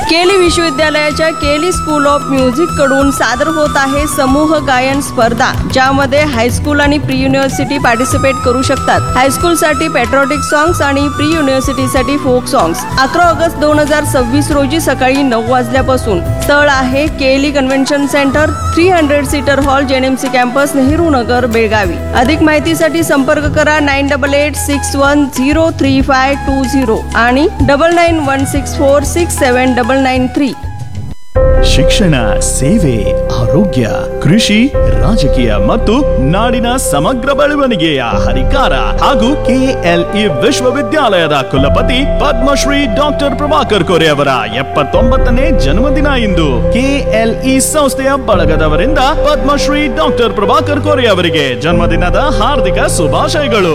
केली विश्वविद्यालयाच्या केली school of music कडून सादर होत आहे समूह गायन स्पर्धा ज्यामध्ये हायस्कूल आणि प्री युनिव्हर्सिटी पार्टिसिपेट करू शकतात हायस्कूलसाठी पॅट्रॉटिक सॉंग्स आणि प्री युनिव्हर्सिटीसाठी फोक सॉंग्स अकरा ऑगस्ट दोन हजार सव्वीस रोजी सकाळी नऊ वाजल्यापासून स्थळ आहे KLE convention centre three hundred seater hall JNMC campus Nehru Nagar Belagavi अधिक माहितीसाठी संपर्क करा nine double eight six one zero three five two zero आणि double nine one six four six seven double nine three ಶಿಕ್ಷಣ ಸೇವೆ ಆರೋಗ್ಯ ಕೃಷಿ ರಾಜಕೀಯ ಮತ್ತು ನಾಡಿನ ಸಮಗ್ರ ಬೆಳವಣಿಗೆಯ ಹರಿಕಾರ ಹಾಗೂ ಕೆಎಲ್ಇ ವಿಶ್ವವಿದ್ಯಾಲಯದ ಕುಲಪತಿ ಪದ್ಮಶ್ರೀ ಡಾಕ್ಟರ್ ಪ್ರಭಾಕರ್ ಕೋರೆ ಅವರ ಎಪ್ಪತ್ತೊಂಬತ್ತನೇ ಜನ್ಮದಿನ ಇಂದು ಕೆಎಲ್ಇ ಸಂಸ್ಥೆಯ ಬಳಗದವರಿಂದ ಪದ್ಮಶ್ರೀ ಡಾಕ್ಟರ್ ಪ್ರಭಾಕರ್ ಕೋರೆ ಅವರಿಗೆ ಜನ್ಮದಿನದ ಹಾರ್ದಿಕ ಶುಭಾಶಯಗಳು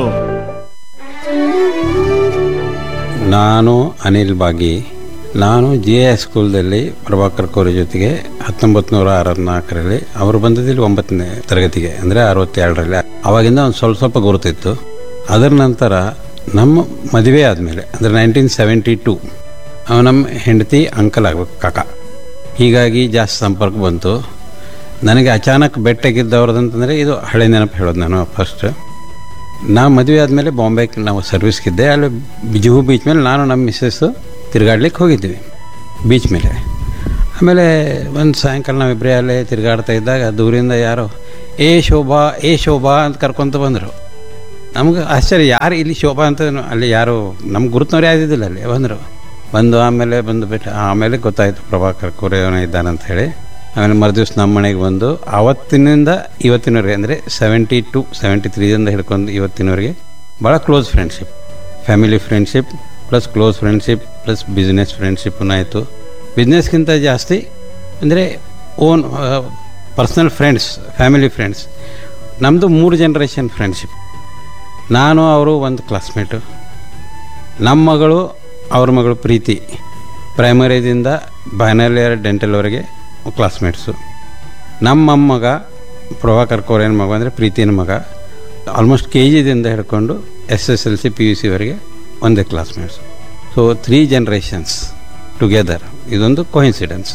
ನಾನು ಅನಿಲ್ ಬಾಗಿ ನಾನು ಜಿ ಎ ಸ್ಕೂಲ್ದಲ್ಲಿ ಪ್ರಭಾಕರ್ ಕೋರೆ ಜೊತೆಗೆ ಹತ್ತೊಂಬತ್ತು ನೂರ ಅರವತ್ನಾಲ್ಕರಲ್ಲಿ ಅವರು ಬಂದಿದ್ದಲ್ಲಿ ಒಂಬತ್ತನೇ ತರಗತಿಗೆ ಅಂದರೆ ಅರವತ್ತೆರಡರಲ್ಲಿ ಅವಾಗಿಂದ ಒಂದು ಸ್ವಲ್ಪ ಸ್ವಲ್ಪ ಗುರುತಿತ್ತು ಅದರ ನಂತರ ನಮ್ಮ ಮದುವೆ ಆದಮೇಲೆ ಅಂದರೆ ನೈನ್ಟೀನ್ ಸೆವೆಂಟಿ ಟೂ ನಮ್ಮ ಹೆಂಡತಿ ಅಂಕಲ್ ಆಗಬೇಕು ಕಾಕ ಹೀಗಾಗಿ ಜಾಸ್ತಿ ಸಂಪರ್ಕ ಬಂತು ನನಗೆ ಅಚಾನಕ್ ಬೆಟ್ಟಗಿದ್ದವ್ರದಂತಂದರೆ ಇದು ಹಳೆ ನೆನಪು ಹೇಳೋದು ನಾನು ಫಸ್ಟ್ ನಾ ಮದುವೆ ಆದಮೇಲೆ ಬಾಂಬೆಗೆ ನಾವು ಸರ್ವಿಸ್ಗಿದ್ದೆ ಅಲ್ಲಿ ಜುಹು ಬೀಚ್ ಮೇಲೆ ನಾನು ನಮ್ಮ ಮಿಸ್ಸಸ್ಸು ತಿರುಗಾಡ್ಲಿಕ್ಕೆ ಹೋಗಿದ್ವಿ ಬೀಚ್ ಮೇಲೆ ಆಮೇಲೆ ಒಂದು ಸಾಯಂಕಾಲ ನಾವಿಬ್ಬರೇ ಅಲ್ಲೇ ತಿರುಗಾಡ್ತಾ ಇದ್ದಾಗ ದೂರಿಂದ ಯಾರೋ ಏ ಶೋಭಾ ಏ ಶೋಭಾ ಅಂತ ಕರ್ಕೊತ ಬಂದರು ನಮ್ಗೆ ಆಶ್ಚರ್ಯ ಯಾರು ಇಲ್ಲಿ ಶೋಭಾ ಅಂತ ಅಲ್ಲಿ ಯಾರು ನಮ್ಗೆ ಗುರುತಿನವ್ರು ಯಾವ್ದಿದ್ದಿಲ್ಲ ಅಲ್ಲಿ ಬಂದರು ಬಂದು ಆಮೇಲೆ ಬಂದು ಬಿಟ್ಟು ಆಮೇಲೆ ಗೊತ್ತಾಯಿತು ಪ್ರಭಾಕರ್ ಕೋರೆಯವನ ಇದ್ದಾನಂತ ಹೇಳಿ ಆಮೇಲೆ ಮರುದಿವ್ಸ ನಮ್ಮ ಮನೆಗೆ ಬಂದು ಆವತ್ತಿನಿಂದ ಇವತ್ತಿನವರೆಗೆ ಅಂದರೆ ಸೆವೆಂಟಿ ಟು ಸೆವೆಂಟಿ ತ್ರೀದಿಂದ ಹಿಡ್ಕೊಂಡು ಇವತ್ತಿನವರೆಗೆ ಭಾಳ close friendship family friendship plus close friendship plus business ಫ್ರೆಂಡ್ಶಿಪ್ಪೂ ಆಯಿತು ಬಿಸ್ನೆಸ್ಗಿಂತ ಜಾಸ್ತಿ ಅಂದರೆ own personal friends family friends ನಮ್ಮದು ಮೂರು ಜನ್ರೇಷನ್ ಫ್ರೆಂಡ್ಶಿಪ್ ನಾನು ಅವರು ಒಂದು ಕ್ಲಾಸ್ಮೇಟು ನಮ್ಮ ಮಗಳು ಅವ್ರ ಮಗಳು ಪ್ರೀತಿ ಪ್ರೈಮರಿದಿಂದ ಫೈನಲ್ ಇಯರ್ ಡೆಂಟಲ್ವರೆಗೆ ಕ್ಲಾಸ್ಮೇಟ್ಸು ನಮ್ಮ ಮೊಮ್ಮಗ ಪ್ರಭಾಕರ್ ಕೋರೇನ ಮಗ ಅಂದರೆ ಪ್ರೀತಿನ ಮಗ ಆಲ್ಮೋಸ್ಟ್ ಕೆ ಜಿದಿಂದ ಹಿಡ್ಕೊಂಡು S S L C P U ಸಿವರೆಗೆ ಒಂದೇ classmates so three generations together ಇದೊಂದು ಕೊಇನ್ಸಿಡೆನ್ಸ್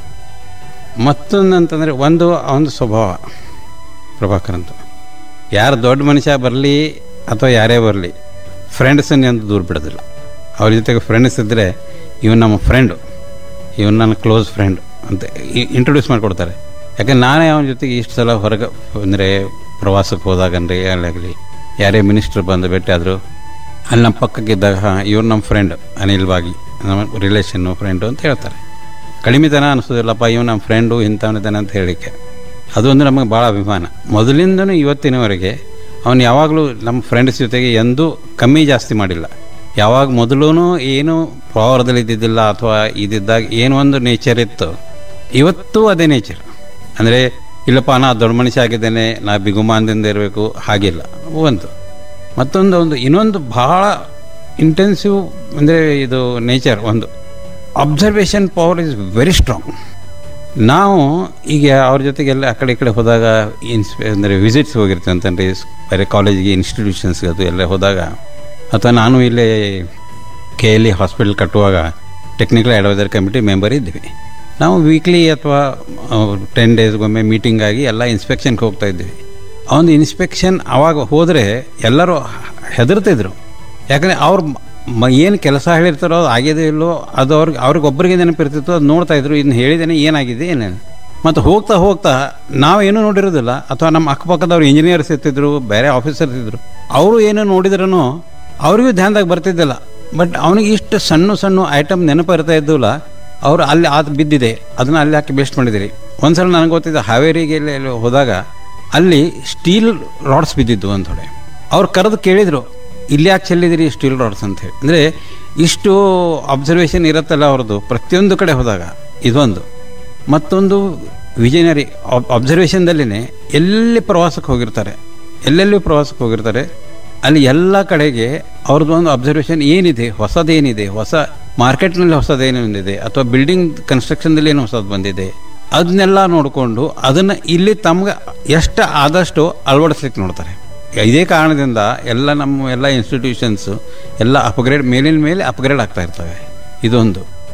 ಮತ್ತೊಂದು ಅಂತಂದರೆ ಒಂದು ಒಂದು ಸ್ವಭಾವ ಪ್ರಭಾಕರ್ ಅಂತ ಯಾರು ದೊಡ್ಡ ಮನುಷ್ಯ ಬರಲಿ ಅಥವಾ ಯಾರೇ ಬರಲಿ ಫ್ರೆಂಡ್ಸನ್ನು ಎಂದು ದೂರ ಬಿಡೋದಿಲ್ಲ ಅವ್ರ ಜೊತೆಗೆ ಫ್ರೆಂಡ್ಸ್ ಇದ್ದರೆ ಇವನು ನಮ್ಮ ಫ್ರೆಂಡು ಇವನು ನನ್ನ ಕ್ಲೋಸ್ ಫ್ರೆಂಡ್ ಅಂತ ಇಂಟ್ರೊಡ್ಯೂಸ್ ಮಾಡಿಕೊಡ್ತಾರೆ ಯಾಕಂದ್ರೆ ನಾನೇ ಅವನ ಜೊತೆಗೆ ಇಷ್ಟು ಸಲ ಹೊರಗೆ ಅಂದರೆ ಪ್ರವಾಸಕ್ಕೆ ಹೋದಾಗನ್ರಿ ಅಲ್ಲಾಗಲಿ ಯಾರೇ ಮಿನಿಸ್ಟ್ರ್ ಬಂದು ಭೇಟಿಯಾದರು ಅಲ್ಲಿ ನಮ್ಮ ಪಕ್ಕಕ್ಕಿದ್ದಾಗ ಹಾಂ ಇವ್ರು ನಮ್ಮ ಫ್ರೆಂಡ್ ಅನಿಲ್ ಬಾಗಿ ನಮ್ಮ ರಿಲೇಷನ್ನು ಫ್ರೆಂಡು ಅಂತ ಹೇಳ್ತಾರೆ ಕಡಿಮೆತನ ಅನಿಸೋದಿಲ್ಲಪ್ಪ ಇವ್ ನಮ್ಮ ಫ್ರೆಂಡು ಇಂಥವನಿದ್ದಾನೆ ಅಂತ ಹೇಳಲಿಕ್ಕೆ ಅದೊಂದು ನಮಗೆ ಭಾಳ ಅಭಿಮಾನ ಮೊದಲಿಂದನೂ ಇವತ್ತಿನವರೆಗೆ ಅವನು ಯಾವಾಗಲೂ ನಮ್ಮ ಫ್ರೆಂಡ್ಸ್ ಜೊತೆಗೆ ಎಂದೂ ಕಮ್ಮಿ ಜಾಸ್ತಿ ಮಾಡಿಲ್ಲ ಯಾವಾಗ ಮೊದಲೂ ಏನು ಪವರ್ದಲ್ಲಿ ಇದ್ದಿದ್ದಿಲ್ಲ ಅಥವಾ ಇದ್ದಿದ್ದಾಗ ಏನು ಒಂದು ನೇಚರ್ ಇತ್ತು ಇವತ್ತು ಅದೇ ನೇಚರ್ ಅಂದರೆ ಇಲ್ಲಪ್ಪ ನಾ ದೊಡ್ಡ ಮನುಷ್ಯ ಆಗಿದ್ದೇನೆ ನಾ ಬಿಗುಮಾನದಿಂದ ಇರಬೇಕು ಹಾಗಿಲ್ಲ ಒಂದು ಮತ್ತೊಂದು ಒಂದು ಇನ್ನೊಂದು ಭಾಳ ಇಂಟೆನ್ಸಿವ್ ಅಂದರೆ ಇದು ನೇಚರ್ ಒಂದು observation power is very strong ನಾವು ಈಗ ಅವ್ರ ಜೊತೆಗೆಲ್ಲ ಆ ಕಡೆ ಈ ಕಡೆ ಹೋದಾಗ ಇನ್ಸ್ ಅಂದರೆ ವಿಸಿಟ್ಸ್ ಹೋಗಿರ್ತೀವಿ ಅಂತಂದರೆ ಬೇರೆ ಕಾಲೇಜಿಗೆ ಇನ್ಸ್ಟಿಟ್ಯೂಷನ್ಸ್ಗೆ ಅದು ಎಲ್ಲ ಹೋದಾಗ ಅಥವಾ ನಾನು ಇಲ್ಲೇ ಕೆ ಎಲ್ ಇ ಹಾಸ್ಪಿಟಲ್ ಕಟ್ಟುವಾಗ ಟೆಕ್ನಿಕಲ್ ಅಡ್ವೈಸರ್ ಕಮಿಟಿ ಮೆಂಬರ್ ಇದ್ವಿ ನಾವು ವೀಕ್ಲಿ ಅಥವಾ ಟೆನ್ ಡೇಸ್ಗೊಮ್ಮೆ ಮೀಟಿಂಗ್ ಆಗಿ ಎಲ್ಲ ಇನ್ಸ್ಪೆಕ್ಷನ್ಗೆ ಹೋಗ್ತಾ ಇದ್ವಿ ಆ ಒಂದು ಇನ್ಸ್ಪೆಕ್ಷನ್ ಆವಾಗ ಹೋದರೆ ಎಲ್ಲರೂ ಹೆದರ್ತಿದ್ರು ಯಾಕಂದರೆ ಅವ್ರ ಮ ಏನು ಕೆಲಸ ಹೇಳಿರ್ತಾರೋ ಅದು ಆಗಿದೆ ಇಲ್ಲೋ ಅದು ಅವ್ರಿಗೆ ಅವ್ರಿಗೊಬ್ಬರಿಗೆ ನೆನಪಿರ್ತಿತ್ತು ಅದು ನೋಡ್ತಾ ಇದ್ರು ಇನ್ನು ಹೇಳಿದ್ದೇನೆ ಏನಾಗಿದೆ ಏನೇನು ಮತ್ತು ಹೋಗ್ತಾ ಹೋಗ್ತಾ ನಾವೇನು ನೋಡಿರೋದಿಲ್ಲ ಅಥವಾ ನಮ್ಮ ಅಕ್ಕಪಕ್ಕದವ್ರು ಇಂಜಿನಿಯರ್ಸ್ ಇರ್ತಿದ್ರು ಬೇರೆ ಆಫೀಸರ್ಸ್ ಇದ್ದರು ಅವರು ಏನು ನೋಡಿದ್ರೂ ಅವ್ರಿಗೂ ಧ್ಯಾನದಾಗ ಬರ್ತಿದ್ದಿಲ್ಲ ಬಟ್ ಅವನಿಗೆ ಇಷ್ಟು ಸಣ್ಣ ಸಣ್ಣ ಐಟಮ್ ನೆನಪು ಇರ್ತಾ ಇದ್ದಿಲ್ಲ ಅವರು ಅಲ್ಲಿ ಅದು ಬಿದ್ದಿದೆ ಅದನ್ನು ಅಲ್ಲಿ ಹಾಕಿ ಬೇಸ್ಟ್ ಮಾಡಿದಿರಿ ಒಂದ್ಸಲ ನನಗೆ ಗೊತ್ತಿದ್ದ ಹಾವೇರಿಗೆ ಇಲ್ಲಿ ಇಲ್ಲಿ ಹೋದಾಗ ಅಲ್ಲಿ ಸ್ಟೀಲ್ ರಾಡ್ಸ್ ಬಿದ್ದಿದ್ದು ಒಂದು ಥೋಡೆ ಅವ್ರು ಕರೆದು ಕೇಳಿದರು ಇಲ್ಲಿ ಯಾಕೆ ಚೆಲ್ಲಿದಿರಿ ಸ್ಟೀಲ್ ರಾಡ್ಸ್ ಅಂತ ಹೇಳಿ ಅಂದರೆ ಇಷ್ಟು ಅಬ್ಸರ್ವೇಷನ್ ಇರುತ್ತಲ್ಲ ಅವ್ರದ್ದು ಪ್ರತಿಯೊಂದು ಕಡೆ ಹೋದಾಗ ಇದೊಂದು ಮತ್ತೊಂದು ವಿಜಯನರಿ ಅಬ್ಸರ್ವೇಷನ್ದಲ್ಲಿನೇ ಎಲ್ಲಿ ಪ್ರವಾಸಕ್ಕೆ ಹೋಗಿರ್ತಾರೆ ಎಲ್ಲೆಲ್ಲಿ ಪ್ರವಾಸಕ್ಕೆ ಹೋಗಿರ್ತಾರೆ ಅಲ್ಲಿ ಎಲ್ಲ ಕಡೆಗೆ ಅವ್ರದ್ದು ಒಂದು ಅಬ್ಸರ್ವೇಷನ್ ಏನಿದೆ ಹೊಸದೇನಿದೆ ಹೊಸ ಮಾರ್ಕೆಟ್ನಲ್ಲಿ ಹೊಸದೇನಿದೆ ಅಥವಾ ಬಿಲ್ಡಿಂಗ್ ಕನ್ಸ್ಟ್ರಕ್ಷನ್ದಲ್ಲಿ ಏನು ಹೊಸದು ಬಂದಿದೆ ಅದನ್ನೆಲ್ಲ ನೋಡಿಕೊಂಡು ಅದನ್ನು ಇಲ್ಲಿ ತಮ್ಗೆ ಎಷ್ಟು ಆದಷ್ಟು ಅಳವಡಿಸ್ಲಿಕ್ಕೆ ನೋಡ್ತಾರೆ ಇದೇ ಕಾರಣದಿಂದ ಎಲ್ಲ ನಮ್ಮ ಎಲ್ಲ ಇನ್ಸ್ಟಿಟ್ಯೂಷನ್ಸು ಎಲ್ಲ ಅಪ್ಗ್ರೇಡ್ ಮೇಲಿನ ಮೇಲೆ ಅಪ್ಗ್ರೇಡ್ ಆಗ್ತಾ ಇರ್ತವೆ ಇದೊಂದು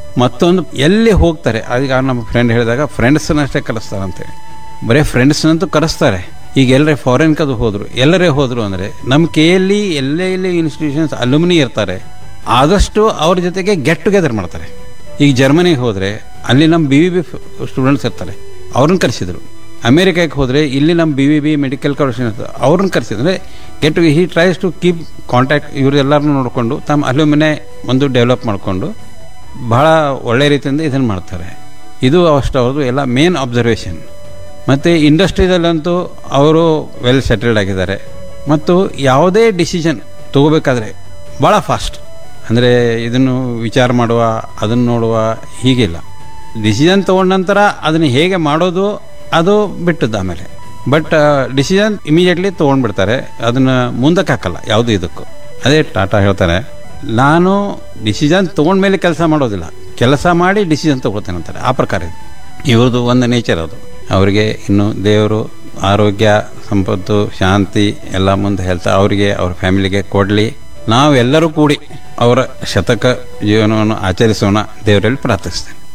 ಮತ್ತೊಂದು ಎಲ್ಲಿ ಹೋಗ್ತಾರೆ ಅದೀಗ ನಮ್ಮ ಫ್ರೆಂಡ್ ಹೇಳಿದಾಗ ಫ್ರೆಂಡ್ಸ್ನಷ್ಟೇ ಕಲಿಸ್ತಾರೆ ಅಂತೇಳಿ ಬರೀ ಫ್ರೆಂಡ್ಸ್ನಂತೂ ಕರೆಸ್ತಾರೆ ಈಗ ಎಲ್ಲರೇ ಫಾರಿನ್ ಕದು ಹೋದ್ರು ಎಲ್ಲರೇ ಹೋದ್ರು ಅಂದರೆ ನಮ್ಮ ಕೆ ಎಲ್ ಇ ಎಲ್ಲೇ ಇಲ್ಲಿ ಇನ್ಸ್ಟಿಟ್ಯೂಷನ್ಸ್ ಅಲ್ಯುಮಿನಿ ಇರ್ತಾರೆ ಆದಷ್ಟು ಅವ್ರ ಜೊತೆಗೆ ಗೆಟ್ ಟುಗೆದರ್ ಮಾಡ್ತಾರೆ ಈಗ ಜರ್ಮನಿಗೆ ಹೋದರೆ ಅಲ್ಲಿ ನಮ್ಮ ಬಿ ವಿ ಬಿ ಸ್ಟೂಡೆಂಟ್ಸ್ ಇರ್ತಾರೆ ಅವ್ರನ್ನ ಕರೆಸಿದ್ರು ಅಮೇರಿಕಾಕ್ಕೆ ಹೋದರೆ ಇಲ್ಲಿ ನಮ್ಮ B V B medical college ಇರ್ತದೆ ಅವ್ರನ್ನ ಕರೆಸಿದ್ರೆ get he tries to keep contact ಇವರೆಲ್ಲರನ್ನೂ ನೋಡಿಕೊಂಡು ತಮ್ಮ ಅಲ್ಯೂಮಿನೇ ಒಂದು ಡೆವಲಪ್ ಮಾಡಿಕೊಂಡು ಬಹಳ ಒಳ್ಳೆ ರೀತಿಯಿಂದ ಇದನ್ನು ಮಾಡ್ತಾರೆ ಇದು ಅಷ್ಟು ಅವ್ರದ್ದು ಎಲ್ಲ ಮೇನ್ ಅಬ್ಸರ್ವೇಷನ್ ಮತ್ತು ಇಂಡಸ್ಟ್ರಿದಲ್ಲಂತೂ ಅವರು ವೆಲ್ ಸೆಟಲ್ಡ್ ಆಗಿದ್ದಾರೆ ಮತ್ತು ಯಾವುದೇ ಡಿಸಿಷನ್ ತಗೋಬೇಕಾದ್ರೆ ಭಾಳ ಫಾಸ್ಟ್ ಅಂದರೆ ಇದನ್ನು ವಿಚಾರ ಮಾಡುವ ಅದನ್ನು ನೋಡುವ ಹೀಗಿಲ್ಲ ಡಿಸಿಷನ್ ತೊಗೊಂಡ ನಂತರ ಅದನ್ನು ಹೇಗೆ ಮಾಡೋದು ಅದು ಬಿಟ್ಟದ್ದು ಆಮೇಲೆ ಬಟ್ ಡಿಸಿಷನ್ ಇಮಿಡಿಯೇಟ್ಲಿ ತೊಗೊಂಡ್ಬಿಡ್ತಾರೆ ಅದನ್ನು ಮುಂದಕ್ಕೆ ಹಾಕಲ್ಲ ಯಾವುದೂ ಇದಕ್ಕೂ ಅದೇ ಟಾಟಾ ಹೇಳ್ತಾರೆ ನಾನು ಡಿಸಿಷನ್ ತೊಗೊಂಡ್ಮೇಲೆ ಕೆಲಸ ಮಾಡೋದಿಲ್ಲ ಕೆಲಸ ಮಾಡಿ ಡಿಸಿಷನ್ ತೊಗೊಳ್ತೇನೆ ಅಂತಾರೆ ಆ ಪ್ರಕಾರ ಇದು ಇವ್ರದ್ದು ಒಂದು ನೇಚರ್ ಅದು ಅವರಿಗೆ ಇನ್ನು ದೇವರು ಆರೋಗ್ಯ ಸಂಪತ್ತು ಶಾಂತಿ ಎಲ್ಲ ಮುಂದೆ ಹೆಲ್ತ್ ಅವರಿಗೆ ಅವ್ರ ಫ್ಯಾಮಿಲಿಗೆ ಕೊಡಲಿ ನಾವೆಲ್ಲರೂ ಕೂಡಿ ಅವರ ಶತಕ ಜೀವನವನ್ನು ಆಚರಿಸೋಣ ದೇವರಲ್ಲಿ ಪ್ರಾರ್ಥಿಸ್ತೇನೆ